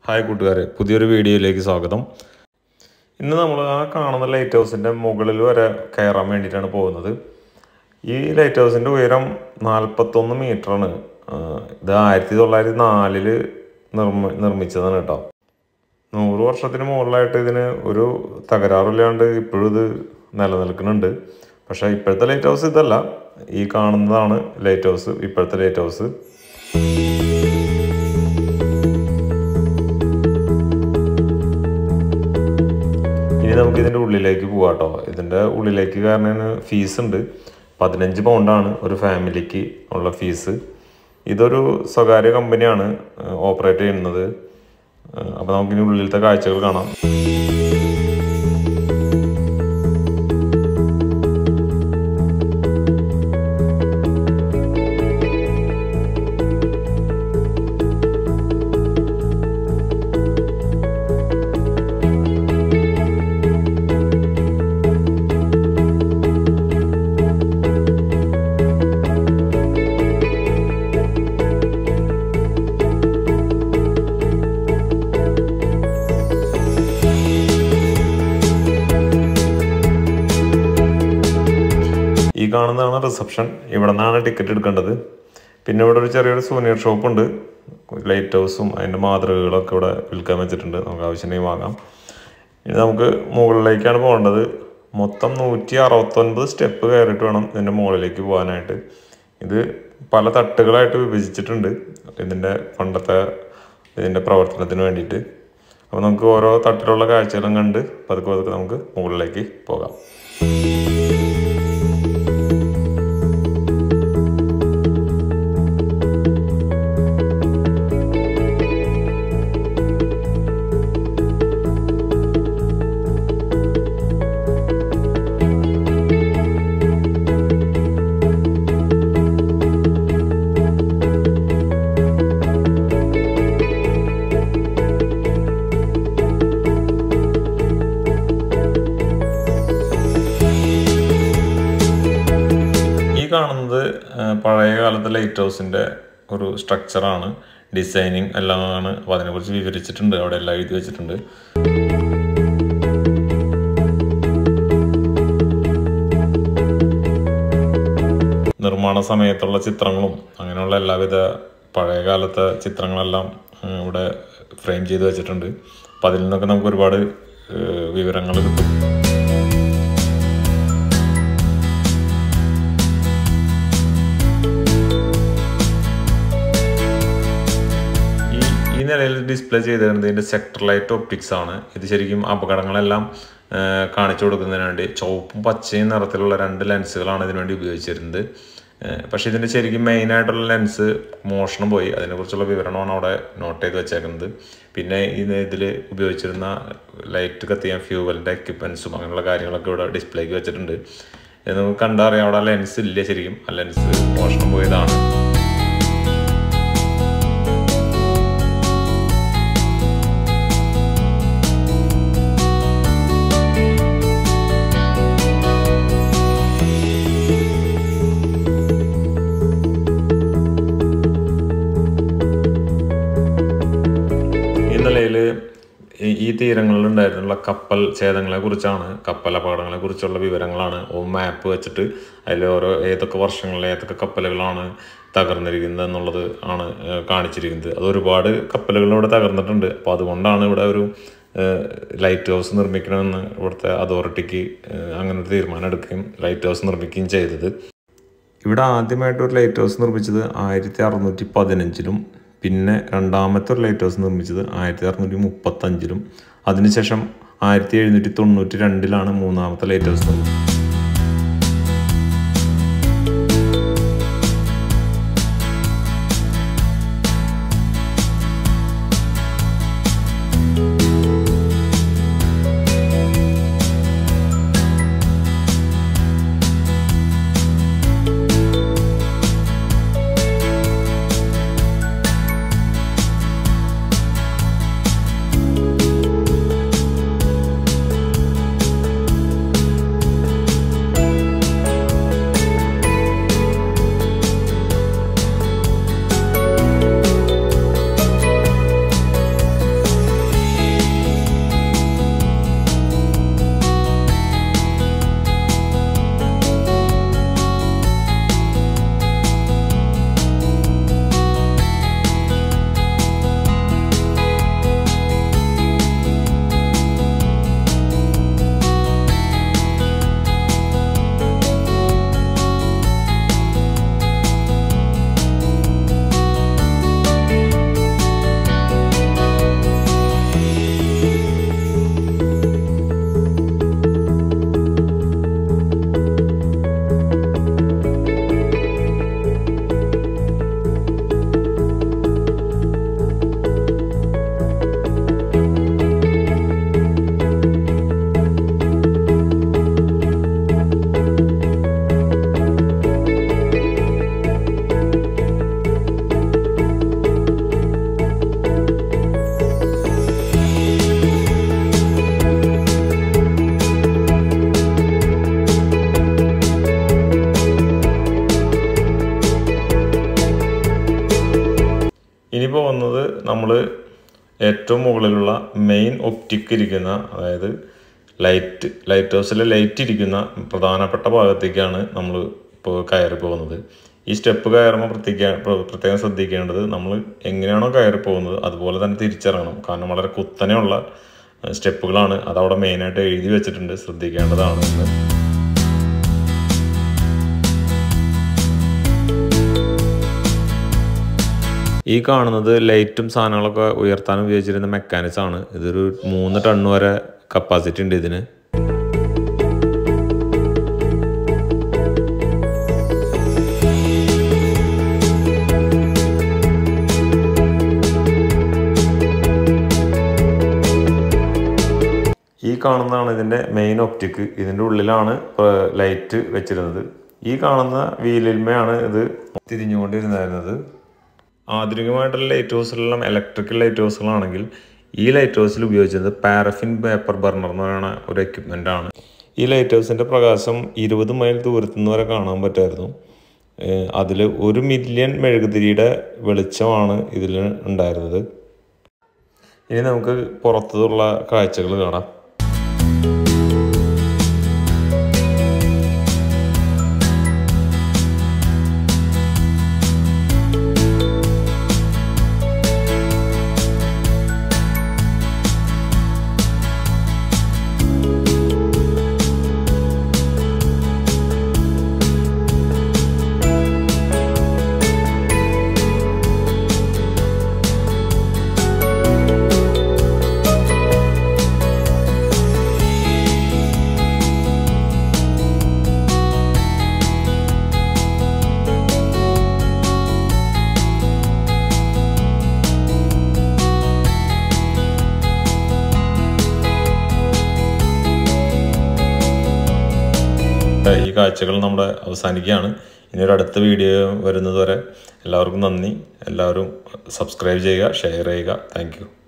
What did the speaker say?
hi കൂട്ടുകാരെ പുതിയൊരു വീഡിയോയിലേക്ക് സ്വാഗതം ഇന്ന് നമ്മൾ ആ കാണുന്ന ലൈറ്റ് ഹൗസിൻ്റെ മുകളിൽ വരെ കയറാൻ വേണ്ടിയിട്ടാണ് പോകുന്നത് ഈ ലൈറ്റ് ഹൗസിൻ്റെ ഉയരം നാൽപ്പത്തൊന്ന് മീറ്ററാണ് ഇത് ആയിരത്തി തൊള്ളായിരത്തി നാലില് നിർമ്മ നിർമ്മിച്ചതാണ് കേട്ടോ നൂറ് വർഷത്തിന് മുകളിലായിട്ട് ഇതിന് ഒരു തകരാറില്ലാണ്ട് ഇപ്പോഴും ഇത് നിലനിൽക്കുന്നുണ്ട് പക്ഷേ ഇപ്പോഴത്തെ ലൈറ്റ് ഹൗസ് ഇതല്ല ഈ കാണുന്നതാണ് ലൈറ്റ് ഹൗസ് ഇപ്പോഴത്തെ ലൈറ്റ് ഹൗസ് ഇനി നമുക്ക് ഇതിൻ്റെ ഉള്ളിലേക്ക് പോകാം കേട്ടോ ഇതിൻ്റെ ഉള്ളിലേക്ക് കാരണം ഫീസ് ഉണ്ട് പതിനഞ്ച് പൗണ്ടാണ് ഒരു ഫാമിലിക്ക് ഉള്ള ഫീസ് ഇതൊരു സ്വകാര്യ കമ്പനിയാണ് ഓപ്പറേറ്റ് ചെയ്യുന്നത് അപ്പോൾ നമുക്കിനി ഉള്ളിലത്തെ കാഴ്ചകൾ കാണാം ഈ കാണുന്നതാണ് റിസപ്ഷൻ ഇവിടെ നിന്നാണ് ടിക്കറ്റ് എടുക്കേണ്ടത് പിന്നെ ഇവിടെ ഒരു ചെറിയൊരു സൂനിയർ ഷോപ്പ് ഉണ്ട് ലൈറ്റ് ഹൗസും അതിൻ്റെ മാതൃകകളൊക്കെ ഇവിടെ വിൽക്കാൻ വെച്ചിട്ടുണ്ട് നമുക്ക് ആവശ്യമുണ്ടെങ്കിൽ വാങ്ങാം ഇനി നമുക്ക് മുകളിലേക്കാണ് പോകേണ്ടത് മൊത്തം നൂറ്റി അറുപത്തൊൻപത് സ്റ്റെപ്പ് കയറിയിട്ട് വേണം ഇതിൻ്റെ മുകളിലേക്ക് പോകാനായിട്ട് ഇത് പല തട്ടുകളായിട്ട് വിഭജിച്ചിട്ടുണ്ട് ഇതിൻ്റെ പണ്ടത്തെ ഇതിൻ്റെ പ്രവർത്തനത്തിന് വേണ്ടിയിട്ട് അപ്പോൾ നമുക്ക് ഓരോ തട്ടിലുള്ള കാഴ്ചകളും കണ്ട് പതുക്കെ പതുക്കെ നമുക്ക് മുകളിലേക്ക് പോകാം ഈ കാണുന്നത് ആ, പഴയ കാലത്തെ ലൈറ്റ് ഹൗസിൻ്റെ ഒരു സ്ട്രക്ചറാണ് ഡിസൈനിങ് എല്ലാമാണ് അപ്പോൾ അതിനെക്കുറിച്ച് വിവരിച്ചിട്ടുണ്ട് അവിടെ എല്ലാം എഴുതി വെച്ചിട്ടുണ്ട് നിർമ്മാണ സമയത്തുള്ള ചിത്രങ്ങളും അങ്ങനെയുള്ള എല്ലാവിധ പഴയ കാലത്തെ ചിത്രങ്ങളെല്ലാം ആ, ഇവിടെ ഫ്രെയിം ചെയ്ത് വെച്ചിട്ടുണ്ട് അപ്പം അതിൽ നിന്നൊക്കെ നമുക്ക് ഒരുപാട് വിവരങ്ങൾ കിട്ടും ഈ ഈ നിലയിൽ ഡിസ്പ്ലേ ചെയ്തിരുന്നത് ഇതിൻ്റെ സെക്ടർ ലൈറ്റ് ഒപ്റ്റിക്സ് ആണ് ഇത് ശരിക്കും അപകടങ്ങളെല്ലാം ആ, കാണിച്ചു കൊടുക്കുന്നതിന് വേണ്ടി ചുവപ്പും പച്ചയും നിറത്തിലുള്ള രണ്ട് ലെൻസുകളാണ് ഇതിനു വേണ്ടി ഉപയോഗിച്ചിരുന്നത് ആ, പക്ഷേ ഇതിൻ്റെ ശരിക്കും മെയിനായിട്ടുള്ള ലെൻസ് മോഷണം പോയി അതിനെക്കുറിച്ചുള്ള വിവരണമാണ് അവിടെ നോട്ട് ചെയ്ത് വെച്ചേക്കുന്നത് പിന്നെ ഇത് ഇതിൽ ഉപയോഗിച്ചിരുന്ന ലൈറ്റ് കത്തിയാൻ ഫ്യൂവലിൻ്റെ എക്യുപ്മെൻസും അങ്ങനെയുള്ള കാര്യങ്ങളൊക്കെ ഇവിടെ ഡിസ്പ്ലേക്ക് വെച്ചിട്ടുണ്ട് ഇത് നമുക്ക് കണ്ടറിയാം അവിടെ ലെൻസ് ഇല്ല ശരിക്കും ആ ലെൻസ് മോഷണം പോയതാണ് ഈ നിലയിൽ ഈ തീരങ്ങളിൽ ഉണ്ടായിരുന്നുള്ള കപ്പൽ ഛേദങ്ങളെ കുറിച്ചാണ് കപ്പൽ അപകടങ്ങളെ കുറിച്ചുള്ള വിവരങ്ങളാണ് ഓ മാപ്പ് വെച്ചിട്ട് അതിൽ ഓരോ ഏതൊക്കെ വർഷങ്ങളിൽ ഏതൊക്കെ കപ്പലുകളാണ് തകർന്നിരിക്കുന്നത് എന്നുള്ളത് ആണ് ഏഹ്, കാണിച്ചിരിക്കുന്നത് അത് ഒരുപാട് കപ്പലുകൾ ഇവിടെ തകർന്നിട്ടുണ്ട് അപ്പോൾ അതുകൊണ്ടാണ് ഇവിടെ ഒരു ഏഹ്, ലൈറ്റ് ഹൗസ് നിർമ്മിക്കണമെന്ന് ഇവിടുത്തെ അതോറിറ്റിക്ക് ഏഹ്, അങ്ങനെ ഒരു തീരുമാനം എടുക്കുകയും ലൈറ്റ് ഹൗസ് നിർമ്മിക്കുകയും ചെയ്തത് ഇവിടെ ആദ്യമായിട്ട് ഒരു ലൈറ്റ് ഹൗസ് നിർമ്മിച്ചത് ആയിരത്തി അറുന്നൂറ്റി പതിനഞ്ചിലും പിന്നെ രണ്ടാമത്തെ ഒരു ലൈറ്റ് ഹൗസ് നിർമ്മിച്ചത് ആയിരത്തി അറുന്നൂറ്റി മുപ്പത്തഞ്ചിലും അതിനുശേഷം ആയിരത്തി എഴുന്നൂറ്റി തൊണ്ണൂറ്റി രണ്ടിലാണ് മൂന്നാമത്തെ ലൈറ്റ് ഹൗസ് നിർമ്മിച്ചത് കാണുന്നത് നമ്മൾ ഏറ്റവും മുകളിലുള്ള മെയിൻ ഒപ്റ്റിക് ഇരിക്കുന്ന അതായത് ലൈറ്റ് ലൈറ്റ് ഹൗസിലെ ലൈറ്റ് ഇരിക്കുന്ന പ്രധാനപ്പെട്ട ഭാഗത്തേക്കാണ് നമ്മൾ ഇപ്പോൾ കയറി പോകുന്നത് ഈ സ്റ്റെപ്പ് കയറുമ്പോൾ പ്രത്യേക പ്രത്യേകം ശ്രദ്ധിക്കേണ്ടത് നമ്മൾ എങ്ങനെയാണോ കയറി പോകുന്നത് അതുപോലെ തന്നെ തിരിച്ചിറങ്ങണം കാരണം വളരെ കുത്തനെയുള്ള സ്റ്റെപ്പുകളാണ് അതവിടെ മെയിനായിട്ട് എഴുതി വെച്ചിട്ടുണ്ട് ശ്രദ്ധിക്കേണ്ടതാണ് എന്ന് ഈ കാണുന്നത് ലൈറ്റും സാധനങ്ങളൊക്കെ ഉയർത്താൻ ഉപയോഗിച്ചിരുന്ന മെക്കാനിക്സ് ആണ് ഇതൊരു മൂന്ന് ടൺ വരെ കപ്പാസിറ്റി ഉണ്ട് ഇതിന് ഈ കാണുന്നതാണ് ഇതിൻ്റെ മെയിൻ ഒപ്റ്റിക് ഇതിൻ്റെ ഉള്ളിലാണ് ലൈറ്റ് വെച്ചിരുന്നത് ഈ കാണുന്ന വീലിന്മയാണ് ഇത് തിരിഞ്ഞുകൊണ്ടിരുന്നായിരുന്നത് ആധുനികമായിട്ടുള്ള ലൈറ്റ് ഹൗസിലെല്ലാം ഇലക്ട്രിക്കൽ ലൈറ്റ് ഹൗസുകളാണെങ്കിൽ ഈ ലൈറ്റ് ഹൗസിൽ ഉപയോഗിച്ചത് പാരഫിൻ പേപ്പർ ബർണർ എന്ന് പറയുന്ന ഒരു എക്യുപ്മെൻ്റ് ആണ് ഈ ലൈറ്റ് ഹൗസിൻ്റെ പ്രകാശം ഇരുപത് മൈൽ ദൂരത്തു നിന്ന് വരെ കാണാൻ പറ്റുമായിരുന്നു അതിൽ ഒരു മില്യൺ മെഴുകുതിരിയുടെ വെളിച്ചമാണ് ഇതിൽ ഉണ്ടായിരുന്നത് ഇനി നമുക്ക് പുറത്തുള്ള കാഴ്ചകൾ കാണാം ഈ കാഴ്ചകൾ നമ്മുടെ അവസാനിക്കുകയാണ് ഇനി ഒരു അടുത്ത വീഡിയോ വരുന്നത് വരെ എല്ലാവർക്കും നന്ദി എല്ലാവരും സബ്സ്ക്രൈബ് ചെയ്യുക ഷെയർ ചെയ്യുക താങ്ക്